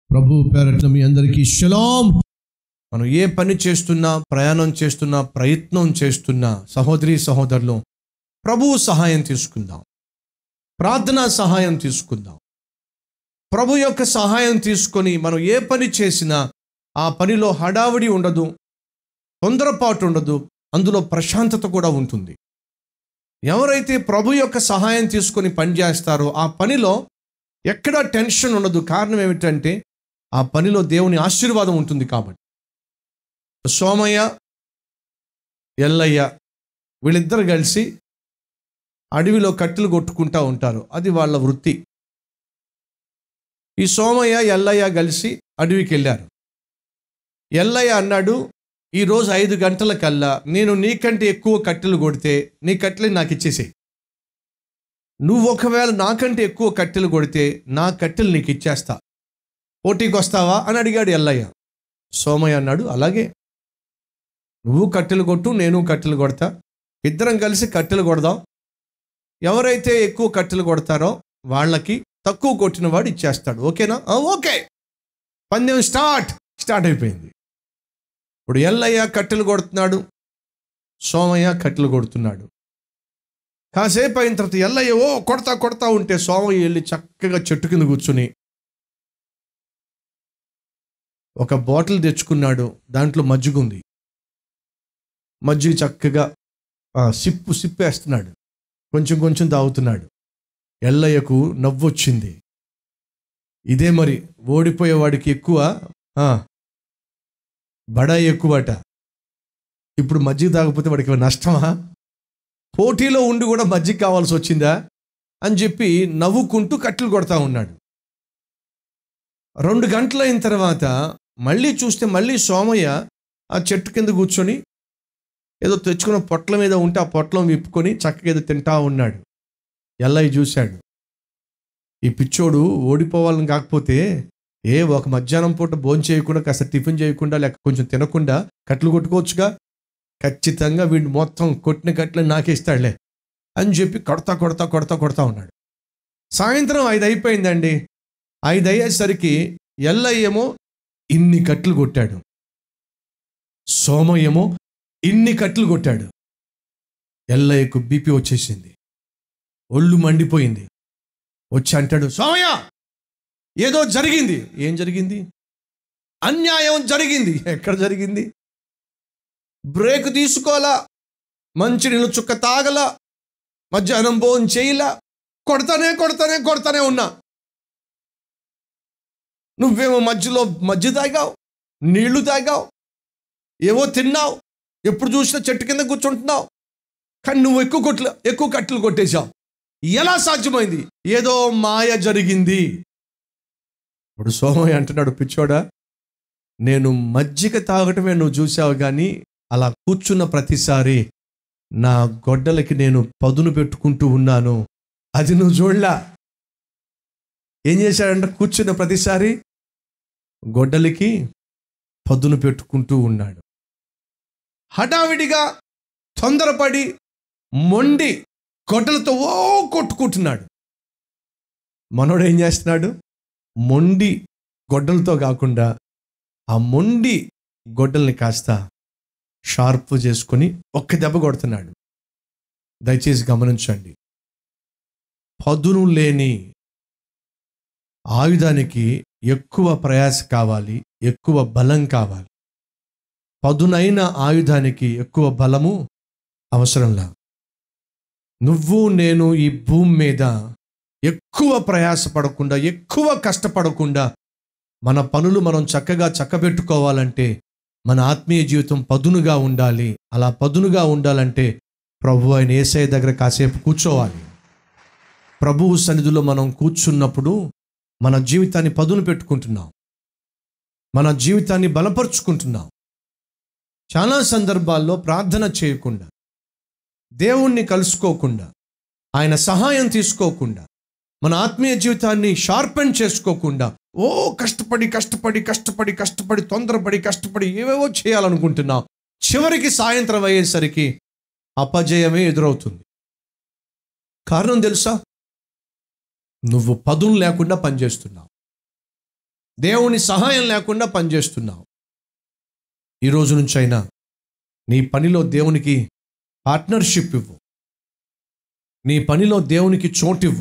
ప్రభు పేరట్ల మీ అందరికీ షలాం మనం ఏ పని చేస్తున్నా ప్రయాణం చేస్తున్నా ప్రయత్నం చేస్తున్నా సహోదరి సహోదరులు ప్రభువు సహాయం తీసుకుందాం ప్రార్థనా సహాయం తీసుకుందాం ప్రభు యొక్క సహాయం తీసుకొని మనం ఏ పని చేసినా ఆ పనిలో హడావిడి ఉండదు తొందరపాటు ఉండదు అందులో ప్రశాంతత కూడా ఉంటుంది ఎవరైతే ప్రభు యొక్క సహాయం తీసుకొని పని చేస్తారో ఆ పనిలో ఎక్కడా టెన్షన్ ఉండదు కారణం ఏమిటంటే ఆ పనిలో దేవుని ఆశీర్వాదం ఉంటుంది కాబట్టి సోమయ్య ఎల్లయ్య వీళ్ళిద్దరు కలిసి అడవిలో కట్టెలు కొట్టుకుంటా ఉంటారు అది వాళ్ళ వృత్తి ఈ సోమయ్య ఎల్లయ్య కలిసి అడవికి వెళ్ళారు ఎల్లయ్య అన్నాడు ఈరోజు ఐదు గంటల కల్లా నేను నీకంటే ఎక్కువ కట్టెలు కొడితే నీ కట్టెలు నాకు ఇచ్చేసేయి నువ్వు ఒకవేళ నాకంటే ఎక్కువ కట్టెలు కొడితే నా కట్టెలు నీకు ఇచ్చేస్తా పోటీకి వస్తావా అని అడిగాడు ఎల్లయ్య సోమయ్య అన్నాడు అలాగే నువ్వు కట్టెలు కొట్టు నేను కట్టెలు కొడతా ఇద్దరం కలిసి కట్టెలు కొడదాం ఎవరైతే ఎక్కువ కట్టెలు కొడతారో వాళ్ళకి తక్కువ కొట్టిన వాడు ఇచ్చేస్తాడు ఓకేనా "ఆ, ఓకే పందెం స్టార్ట్ స్టార్ట్ అయిపోయింది ఇప్పుడు ఎల్లయ్య కట్టెలు కొడుతున్నాడు సోమయ్య కట్టెలు కొడుతున్నాడు కాసేపు అయిన తర్వాత ఎల్లయ్య ఓ కొడతా కొడతా ఉంటే సోమయ్య వెళ్ళి చక్కగా చెట్టు కింద కూర్చుని ఒక బాటిల్ తెచ్చుకున్నాడు దాంట్లో మజ్జిగ ఉంది మజ్జిగ చక్కగా ఆ, సిప్పు సిప్పేస్తున్నాడు కొంచెం కొంచెం తాగుతున్నాడు ఎల్లయ్యకు నవ్వొచ్చింది ఇదే మరి ఓడిపోయేవాడికి ఎక్కువ ఆ, బడాయి ఎక్కువట ఇప్పుడు మజ్జిగ తాగకపోతే వాడికి ఏమైనా నష్టమా పోటీలో ఉండి కూడా మజ్జిగ కావాల్సి వచ్చిందా అని చెప్పి నవ్వుకుంటూ కట్టెలు కొడతా ఉన్నాడు రెండు గంటలైన తర్వాత మళ్ళీ చూస్తే మళ్ళీ సోమయ్య ఆ చెట్టు కింద కూర్చొని ఏదో తెచ్చుకున్న పొట్ల మీద ఉంటే ఆ పొట్లం విప్పుకొని చక్కగా ఏదో తింటా ఉన్నాడు ఎల్లయ్య చూశాడు ఈ పిచ్చోడు ఓడిపోవాలని కాకపోతే ఏ ఒక మధ్యాహ్నం పూట భోజనం చేయకుండా కాస్త టిఫిన్ చేయకుండా లేక కొంచెం తినకుండా కట్లు కొట్టుకోవచ్చుగా ఖచ్చితంగా వీడు మొత్తం కొట్టిన కట్లు నాకేస్తాడులే అని చెప్పి కొడతా కొడతా కొడతా కొడతా ఉన్నాడు సాయంత్రం ఐదు అయిపోయిందండి ఐదు అయ్యేసరికి ఎల్లయ్యేమో ఇన్ని కట్లు కొట్టాడు సోమయ్యేమో ఇన్ని కట్లు కొట్టాడు ఎల్లయ్యకు బీపీ వచ్చేసింది ఒళ్ళు మండిపోయింది వచ్చి అంటాడు సోమయ్య ఏదో జరిగింది ఏం జరిగింది అన్యాయం జరిగింది ఎక్కడ జరిగింది బ్రేక్ తీసుకోవాలా మంచినీళ్ళు చుక్క తాగల మధ్యాహ్నం భోజనం చేయలా కొడతానే కొడతానే కొడతానే ఉన్నా నువ్వేమో మధ్యలో మధ్య తాగావు నీళ్లు తాగావు ఏవో తిన్నావు ఎప్పుడు చూసినా చెట్టు కింద కూర్చుంటున్నావు కానీ నువ్వు ఎక్కువ కొట్లు ఎక్కువ కట్టెలు కొట్టేశావు ఎలా సాధ్యమైంది ఏదో మాయ జరిగింది ఇప్పుడు సోమయ్య అంటున్నాడు పిచ్చోడా నేను మజ్జిగ తాగటమే నువ్వు చూసావు కానీ అలా కూర్చున్న ప్రతిసారి నా గొడ్డలకి నేను పదును పెట్టుకుంటూ ఉన్నాను అది నువ్వు చూడలా ఏం చేశాడంటే కూర్చున్న ప్రతిసారి గొడ్డలికి పదును పెట్టుకుంటూ ఉన్నాడు హడావిడిగా తొందరపడి మొండి గొడ్డలతో ఓ కొట్టుకుంటున్నాడు మనోడు ఏం చేస్తున్నాడు మొండి గొడ్డలతో కాకుండా ఆ మొండి గొడ్డల్ని కాస్త షార్ప్ చేసుకొని ఒక్క దెబ్బ కొడుతున్నాడు దయచేసి గమనించండి పదును లేని ఆయుధానికి ఎక్కువ ప్రయాస కావాలి ఎక్కువ బలం కావాలి పదునైన ఆయుధానికి ఎక్కువ బలము అవసరంలా నువ్వు నేను ఈ భూమి మీద ఎక్కువ ప్రయాసపడకుండా ఎక్కువ కష్టపడకుండా మన పనులు మనం చక్కగా చక్కబెట్టుకోవాలంటే మన ఆత్మీయ జీవితం పదునుగా ఉండాలి అలా పదునుగా ఉండాలంటే ప్రభు ఆయన ఏసఐ దగ్గర కాసేపు కూర్చోవాలి ప్రభువు సన్నిధిలో మనం కూర్చున్నప్పుడు మన జీవితాన్ని పదును పెట్టుకుంటున్నాం మన జీవితాన్ని బలపరుచుకుంటున్నాం చాలా సందర్భాల్లో ప్రార్థన చేయకుండా దేవుణ్ణి కలుసుకోకుండా ఆయన సహాయం తీసుకోకుండా మన ఆత్మీయ జీవితాన్ని షార్పెన్ చేసుకోకుండా ఓ కష్టపడి కష్టపడి కష్టపడి కష్టపడి తొందరపడి కష్టపడి ఏవేవో చేయాలనుకుంటున్నాం చివరికి సాయంత్రం అయ్యేసరికి అపజయమే ఎదురవుతుంది కారణం తెలుసా నువ్వు పదును లేకుండా పనిచేస్తున్నావు దేవుని సహాయం లేకుండా పనిచేస్తున్నావు ఈ రోజు నుంచైనా నీ పనిలో దేవునికి పార్ట్నర్షిప్ ఇవ్వు నీ పనిలో దేవునికి చోటివ్వు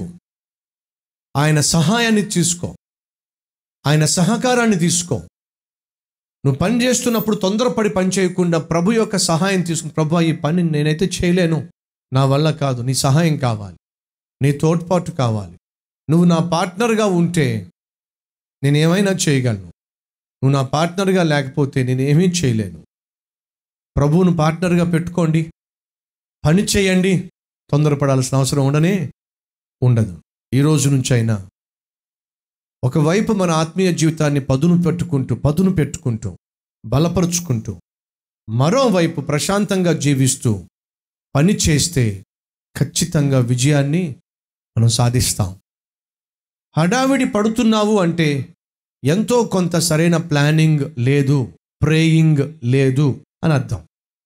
ఆయన సహాయాన్ని తీసుకో ఆయన సహకారాన్ని తీసుకో నువ్వు పని చేస్తున్నప్పుడు తొందరపడి పని చేయకుండా ప్రభు యొక్క సహాయం తీసుకుని ప్రభు ఈ పని నేనైతే చేయలేను నా వల్ల కాదు నీ సహాయం కావాలి నీ తోడ్పాటు కావాలి నువ్వు నా పార్ట్నర్గా ఉంటే నేను ఏమైనా చేయగలను నువ్వు నా పార్ట్నర్గా లేకపోతే నేను ఏమీ చేయలేను ప్రభువును పార్ట్నర్గా పెట్టుకోండి పని చేయండి తొందరపడాల్సిన అవసరం ఉండనే ఉండదు ఈ రోజు నుంచి అయినా ఒకవైపు మన ఆత్మీయ జీవితాన్ని పదును పెట్టుకుంటూ పదును పెట్టుకుంటూ బలపరుచుకుంటూ మరోవైపు ప్రశాంతంగా జీవిస్తూ పని చేస్తే ఖచ్చితంగా విజయాన్ని మనం సాధిస్తాం హడావిడి పడుతున్నావు అంటే ఎంతో కొంత సరైన ప్లానింగ్ లేదు ప్రేయింగ్ లేదు అని అర్థం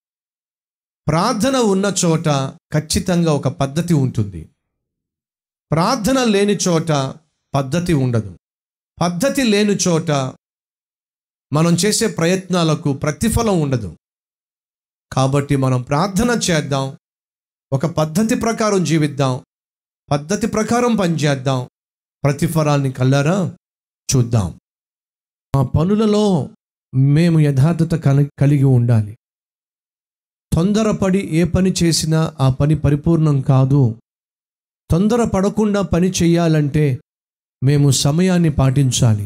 ప్రార్థన ఉన్న చోట ఖచ్చితంగా ఒక పద్ధతి ఉంటుంది ప్రార్థన లేని చోట పద్ధతి ఉండదు పద్ధతి లేని చోట మనం చేసే ప్రయత్నాలకు ప్రతిఫలం ఉండదు కాబట్టి మనం ప్రార్థన చేద్దాం ఒక పద్ధతి ప్రకారం జీవిద్దాం పద్ధతి ప్రకారం పనిచేద్దాం ప్రతిఫలాన్ని కల్లారా చూద్దాం మా పనులలో మేము యథార్థత కలి కలిగి ఉండాలి తొందరపడి ఏ పని చేసినా ఆ పని పరిపూర్ణం కాదు తొందర పడకుండా పని చేయాలంటే మేము సమయాన్ని పాటించాలి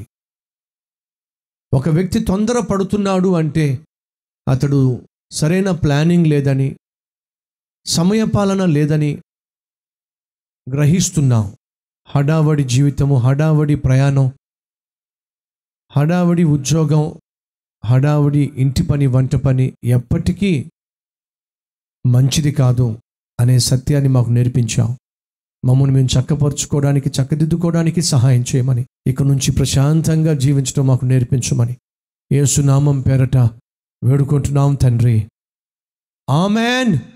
ఒక వ్యక్తి తొందర పడుతున్నాడు అంటే అతడు సరైన ప్లానింగ్ లేదని సమయపాలన లేదని గ్రహిస్తున్నాం హడావడి జీవితము హడావడి ప్రయాణం హడావడి ఉద్యోగం హడావడి ఇంటి పని వంట పని ఎప్పటికీ మంచిది కాదు అనే సత్యాన్ని మాకు నేర్పించాం మమ్మల్ని మేము చక్కపరుచుకోవడానికి చక్కదిద్దుకోవడానికి సహాయం చేయమని ఇక నుంచి ప్రశాంతంగా జీవించడం మాకు నేర్పించమని ఏసునామం పేరట వేడుకుంటున్నాం తండ్రి ఆమెన్